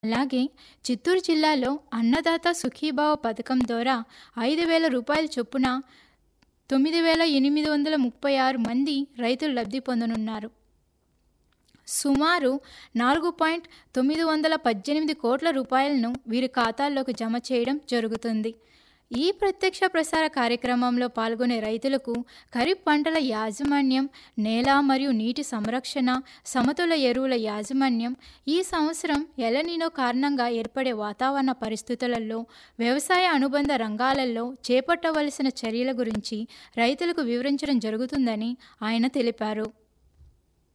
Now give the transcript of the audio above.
అలాగే చిత్తూరు జిల్లాలో అన్నదాత సుఖీభావ పథకం ద్వారా ఐదు వేల రూపాయల చొప్పున తొమ్మిది వేల ఎనిమిది వందల ముప్పై ఆరు మంది రైతులు లబ్ధి పొందనున్నారు సుమారు నాలుగు పాయింట్ తొమ్మిది వందల పద్దెనిమిది కోట్ల రూపాయలను వీరి ఖాతాల్లోకి జమ చేయడం జరుగుతుంది ఈ ప్రత్యక్ష ప్రసార కార్యక్రమంలో పాల్గొనే రైతులకు ఖరీఫ్ పంటల యాజమాన్యం నేల మరియు నీటి సంరక్షణ సమతుల ఎరువుల యాజమాన్యం ఈ సంవత్సరం ఎలనీనో కారణంగా ఏర్పడే వాతావరణ పరిస్థితులలో వ్యవసాయ అనుబంధ రంగాలలో చేపట్టవలసిన చర్యల గురించి రైతులకు వివరించడం జరుగుతుందని ఆయన తెలిపారు